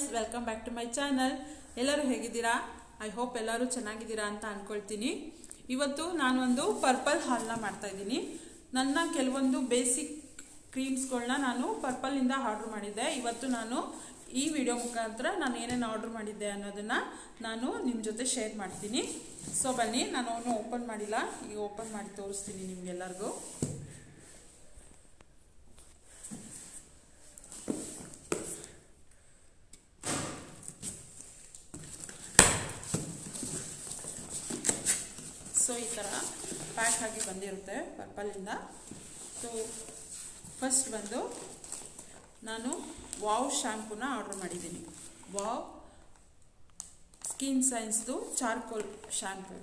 welcome back to my channel ಎಲ್ಲರೂ ಹೇಗಿದ್ದೀರಾ I hope ಎಲ್ಲರೂ ಚೆನ್ನಾಗಿದ್ದೀರಾ ಅಂತ ಅನ್ಕೊಳ್ತೀನಿ ಇವತ್ತು ನಾನೊಂದು ಪರ್ಪಲ್ ಹಾಲ್ನ ಮಾಡ್ತಾ ಇದ್ದೀನಿ ನನ್ನ ಕೆಲವೊಂದು ಬೇಸಿಕ್ ಕ್ರೀಮ್ಸ್ಗಳನ್ನ ನಾನು ಪರ್ಪಲಿಂದ ಆರ್ಡರ್ ಮಾಡಿದ್ದೆ ಇವತ್ತು ನಾನು ಈ ವಿಡಿಯೋ ಮುಖಾಂತರ ನಾನು ಏನೇನು ಆರ್ಡರ್ ಮಾಡಿದ್ದೆ ಅನ್ನೋದನ್ನ ನಾನು ನಿಮ್ಮ ಜೊತೆ ಶೇರ್ ಮಾಡ್ತೀನಿ ಸೊ ಬನ್ನಿ ನಾನು ಅವನು ಓಪನ್ ಮಾಡಿಲ್ಲ ಈಗ ಓಪನ್ ಮಾಡಿ ತೋರಿಸ್ತೀನಿ ನಿಮ್ಗೆಲ್ಲರಿಗೂ ಸೊ ಈ ಥರ ಪ್ಯಾಕ್ ಆಗಿ ಬಂದಿರುತ್ತೆ ಪರ್ಪಲಿಂದ ಸೊ ಫಸ್ಟ್ ಬಂದು ನಾನು ವಾವ್ ಶ್ಯಾಂಪೂನ ಆರ್ಡರ್ ಮಾಡಿದ್ದೀನಿ ವಾವ್ ಸ್ಕಿನ್ ಸೈನ್ಸ್ದು ಚಾರ್ಕೋಲ್ ಶ್ಯಾಂಪೂ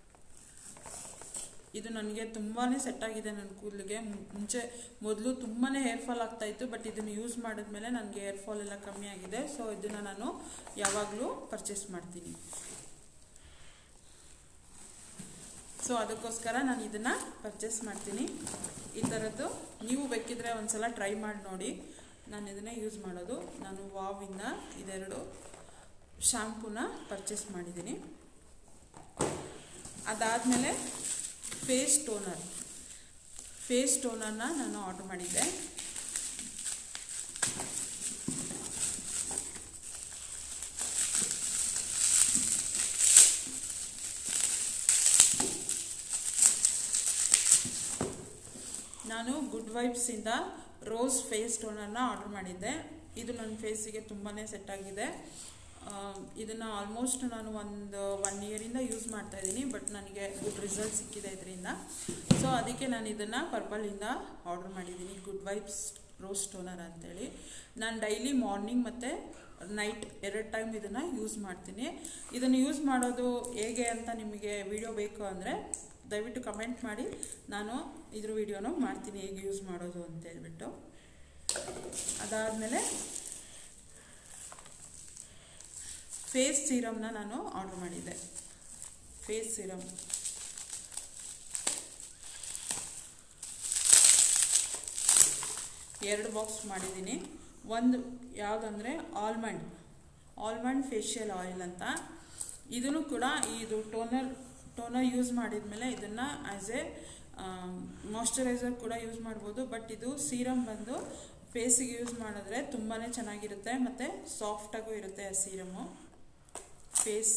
ಇದು ನನಗೆ ತುಂಬಾ ಸೆಟ್ ಆಗಿದೆ ನನ್ನ ಕೂದಲಿಗೆ ಮುಂಚೆ ಮೊದಲು ತುಂಬಾ ಹೇರ್ ಫಾಲ್ ಆಗ್ತಾ ಇತ್ತು ಬಟ್ ಇದನ್ನು ಯೂಸ್ ಮಾಡಿದ್ಮೇಲೆ ನನಗೆ ಹೇರ್ ಫಾಲ್ ಎಲ್ಲ ಕಮ್ಮಿ ಆಗಿದೆ ಸೊ ಇದನ್ನು ನಾನು ಯಾವಾಗಲೂ ಪರ್ಚೇಸ್ ಮಾಡ್ತೀನಿ ಸೊ ಅದಕ್ಕೋಸ್ಕರ ನಾನು ಇದನ್ನು ಪರ್ಚೇಸ್ ಮಾಡ್ತೀನಿ ಈ ಥರದ್ದು ನೀವು ಬೇಕಿದ್ರೆ ಒಂದ್ಸಲ ಟ್ರೈ ಮಾಡಿ ನೋಡಿ ನಾನು ಇದನ್ನೇ ಯೂಸ್ ಮಾಡೋದು ನಾನು ವಾವಿಂದ ಇದೆರಡು ಶ್ಯಾಂಪೂನ ಪರ್ಚೇಸ್ ಮಾಡಿದ್ದೀನಿ ಅದಾದಮೇಲೆ ಫೇಸ್ ಟೋನರ್ ಫೇಸ್ ಟೋನರ್ನ ನಾನು ಆರ್ಡರ್ ಮಾಡಿದ್ದೆ ನಾನು ಗುಡ್ ವೈಬ್ಸಿಂದ ರೋಸ್ ಫೇಸ್ ಟೋನರ್ನ ಆರ್ಡರ್ ಮಾಡಿದ್ದೆ ಇದು ನನ್ನ ಫೇಸಿಗೆ ತುಂಬಾ ಸೆಟ್ ಆಗಿದೆ ಇದನ್ನು ಆಲ್ಮೋಸ್ಟ್ ನಾನು ಒಂದು ಒನ್ ಇಯರಿಂದ ಯೂಸ್ ಮಾಡ್ತಾ ಇದ್ದೀನಿ ಬಟ್ ನನಗೆ ಗುಡ್ ರಿಸಲ್ಟ್ ಸಿಕ್ಕಿದೆ ಇದರಿಂದ ಸೊ ಅದಕ್ಕೆ ನಾನು ಇದನ್ನು ಪರ್ಪಲಿಂದ ಆರ್ಡರ್ ಮಾಡಿದ್ದೀನಿ ಗುಡ್ ವೈಬ್ಸ್ ರೋಸ್ ಟೋನರ್ ಅಂತೇಳಿ ನಾನು ಡೈಲಿ ಮಾರ್ನಿಂಗ್ ಮತ್ತು ನೈಟ್ ಎರಡು ಟೈಮ್ ಇದನ್ನು ಯೂಸ್ ಮಾಡ್ತೀನಿ ಇದನ್ನು ಯೂಸ್ ಮಾಡೋದು ಹೇಗೆ ಅಂತ ನಿಮಗೆ ವಿಡಿಯೋ ಬೇಕು ಅಂದರೆ ದಯವಿಟ್ಟು ಕಮೆಂಟ್ ಮಾಡಿ ನಾನು ಇದ್ರ ವಿಡಿಯೋನು ಮಾಡ್ತೀನಿ ಹೇಗೆ ಯೂಸ್ ಮಾಡೋದು ಅಂತ ಹೇಳ್ಬಿಟ್ಟು ಅದಾದಮೇಲೆ ಫೇಸ್ ಸೀರಮ್ನ ನಾನು ಆರ್ಡರ್ ಮಾಡಿದ್ದೆ ಫೇಸ್ ಸೀರಮ್ ಎರಡು ಬಾಕ್ಸ್ ಮಾಡಿದ್ದೀನಿ ಒಂದು ಯಾವುದಂದರೆ ಆಲ್ಮಂಡ್ ಆಲ್ಮಂಡ್ ಫೇಶಿಯಲ್ ಆಯಿಲ್ ಅಂತ ಇದನ್ನು ಕೂಡ ಇದು ಟೋನರ್ ಟೋನರ್ ಯೂಸ್ ಮಾಡಿದ್ಮೇಲೆ ಇದನ್ನು ಆ್ಯಸ್ ಎ ಮಾಯ್ಶ್ಚರೈಸರ್ ಕೂಡ ಯೂಸ್ ಮಾಡ್ಬೋದು ಬಟ್ ಇದು ಸೀರಮ್ ಬಂದು ಫೇಸಿಗೆ ಯೂಸ್ ಮಾಡಿದ್ರೆ ತುಂಬಾ ಚೆನ್ನಾಗಿರುತ್ತೆ ಮತ್ತು ಸಾಫ್ಟಾಗೂ ಇರುತ್ತೆ ಆ ಸೀರಮು ಫೇಸ್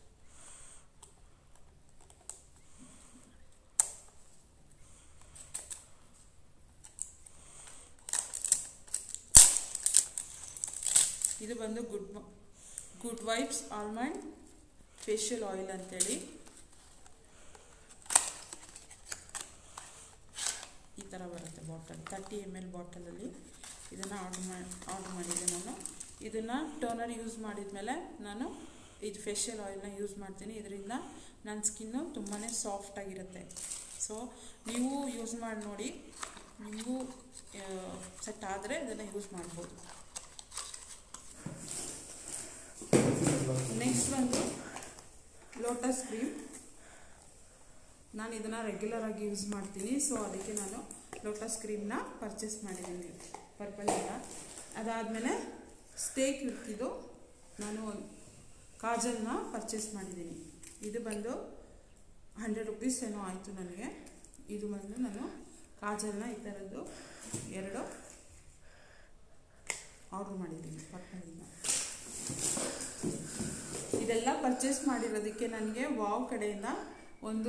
ಇದು ಬಂದು good good vibes almond facial oil ಅಂತೇಳಿ ಈ ಥರ ಬರುತ್ತೆ ಬಾಟಲ್ ತರ್ಟಿ ಎಮ್ ಎಲ್ ಬಾಟಲಲ್ಲಿ ಇದನ್ನು ಆರ್ಡ್ರ್ ಮಾಡಿ ಆರ್ಡ್ರ್ ಮಾಡಿದ್ದೆ ನಾನು ಇದನ್ನು ಟೋನರ್ ಯೂಸ್ ಮಾಡಿದ್ಮೇಲೆ ನಾನು ಇದು ಫೇಶಿಯಲ್ ಆಯಿಲ್ನ ಯೂಸ್ ಮಾಡ್ತೀನಿ ಇದರಿಂದ ನನ್ನ ಸ್ಕಿನ್ನು ತುಂಬಾ ಸಾಫ್ಟಾಗಿರುತ್ತೆ ಸೊ ನೀವು ಯೂಸ್ ಮಾಡಿ ನೋಡಿ ನಿಮಗೂ ಸೆಟ್ ಆದರೆ ಇದನ್ನು ಯೂಸ್ ಮಾಡ್ಬೋದು ನೆಕ್ಸ್ಟ್ ಬಂದು ಲೋಟಸ್ ಕ್ರೀಮ್ ನಾನು ಇದನ್ನು ರೆಗ್ಯುಲರ್ ಆಗಿ ಯೂಸ್ ಮಾಡ್ತೀನಿ ಸೊ ಅದಕ್ಕೆ ನಾನು ಲೋಟಸ್ ಕ್ರೀಮ್ನ ಪರ್ಚೇಸ್ ಮಾಡಿದ್ದೀನಿ ಪರ್ಪಲಿಂದ ಅದಾದಮೇಲೆ ಸ್ಟೇಕ್ ಇರ್ತಿದ್ದು ನಾನು ಕಾಜಲ್ನ ಪರ್ಚೇಸ್ ಮಾಡಿದ್ದೀನಿ ಇದು ಬಂದು ಹಂಡ್ರೆಡ್ ರುಪೀಸ್ ಏನೋ ಆಯಿತು ನನಗೆ ಇದು ಬಂದು ನಾನು ಕಾಜಲ್ನ ಈ ಥರದ್ದು ಎರಡು ಆರ್ಡ್ರ್ ಮಾಡಿದ್ದೀನಿ ಪರ್ಪಲಿಂದ ಇದೆಲ್ಲ ಪರ್ಚೇಸ್ ಮಾಡಿರೋದಕ್ಕೆ ನನಗೆ ವಾವ್ ಕಡೆಯಿಂದ ಒಂದು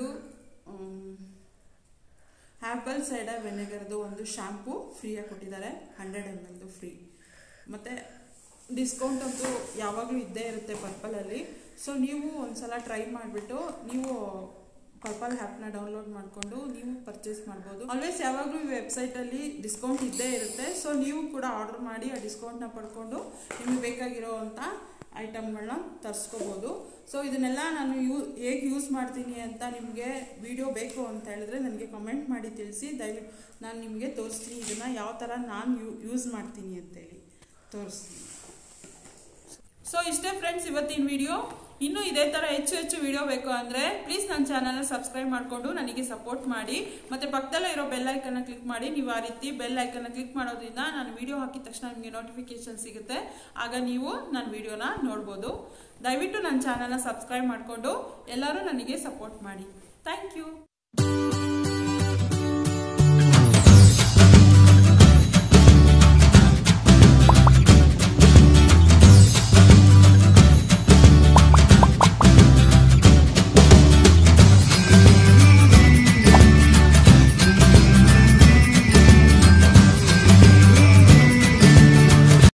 ಆ್ಯಪಲ್ ಸೈಡರ್ ವೆನೆಗರ್ದು ಒಂದು ಶಾಂಪೂ ಫ್ರೀಯಾಗಿ ಕೊಟ್ಟಿದ್ದಾರೆ ಹಂಡ್ರೆಡ್ ಎಮ್ ಎಲ್ದು ಫ್ರೀ ಮತ್ತು ಡಿಸ್ಕೌಂಟ್ ಅಂತೂ ಯಾವಾಗಲೂ ಇದ್ದೇ ಇರುತ್ತೆ ಪರ್ಪಲಲ್ಲಿ ಸೊ ನೀವು ಒಂದ್ಸಲ ಟ್ರೈ ಮಾಡಿಬಿಟ್ಟು ನೀವು ಪರ್ಪಲ್ ಆ್ಯಪ್ನ ಡೌನ್ಲೋಡ್ ಮಾಡಿಕೊಂಡು ನೀವು ಪರ್ಚೇಸ್ ಮಾಡ್ಬೋದು ಆಲ್ವೇಸ್ ಯಾವಾಗಲೂ ಈ ವೆಬ್ಸೈಟಲ್ಲಿ ಡಿಸ್ಕೌಂಟ್ ಇದ್ದೇ ಇರುತ್ತೆ ಸೊ ನೀವು ಕೂಡ ಆರ್ಡರ್ ಮಾಡಿ ಆ ಡಿಸ್ಕೌಂಟ್ನ ಪಡ್ಕೊಂಡು ನಿಮಗೆ ಬೇಕಾಗಿರೋ ಅಂಥ ಐಟಮ್ಗಳನ್ನ ತರಿಸ್ಕೋಬೋದು ಸೊ ಇದನ್ನೆಲ್ಲ ನಾನು ಯೂ ಹೇಗೆ ಯೂಸ್ ಮಾಡ್ತೀನಿ ಅಂತ ನಿಮಗೆ ವಿಡಿಯೋ ಬೇಕು ಅಂತ ಹೇಳಿದ್ರೆ ನನಗೆ ಕಮೆಂಟ್ ಮಾಡಿ ತಿಳಿಸಿ ದಯವಿಟ್ಟು ನಾನು ನಿಮಗೆ ತೋರಿಸ್ತೀನಿ ಇದನ್ನು ಯಾವ ಥರ ನಾನು ಯೂ ಯೂಸ್ ಮಾಡ್ತೀನಿ ಅಂತೇಳಿ ತೋರಿಸ್ತೀನಿ ಸೊ ಇಷ್ಟೇ ಫ್ರೆಂಡ್ಸ್ ಇವತ್ತಿನ ವಿಡಿಯೋ ಇನ್ನು ಇದೇ ಥರ ಹೆಚ್ಚು ಹೆಚ್ಚು ವಿಡಿಯೋ ಬೇಕು ಅಂದರೆ ಪ್ಲೀಸ್ ನನ್ನ ಚಾನಲ್ನ ಸಬ್ಸ್ಕ್ರೈಬ್ ಮಾಡಿಕೊಂಡು ನನಗೆ ಸಪೋರ್ಟ್ ಮಾಡಿ ಮತ್ತು ಪಕ್ಕದಲ್ಲೇ ಇರೋ ಬೆಲ್ ಐಕನ್ನ ಕ್ಲಿಕ್ ಮಾಡಿ ನೀವು ಆ ರೀತಿ ಬೆಲ್ ಐಕನ್ನ ಕ್ಲಿಕ್ ಮಾಡೋದ್ರಿಂದ ನಾನು ವಿಡಿಯೋ ಹಾಕಿದ ತಕ್ಷಣ ನಿಮಗೆ ನೋಟಿಫಿಕೇಶನ್ ಸಿಗುತ್ತೆ ಆಗ ನೀವು ನನ್ನ ವಿಡಿಯೋನ ನೋಡ್ಬೋದು ದಯವಿಟ್ಟು ನನ್ನ ಚಾನಲ್ನ ಸಬ್ಸ್ಕ್ರೈಬ್ ಮಾಡಿಕೊಂಡು ಎಲ್ಲರೂ ನನಗೆ ಸಪೋರ್ಟ್ ಮಾಡಿ ಥ್ಯಾಂಕ್ ಯು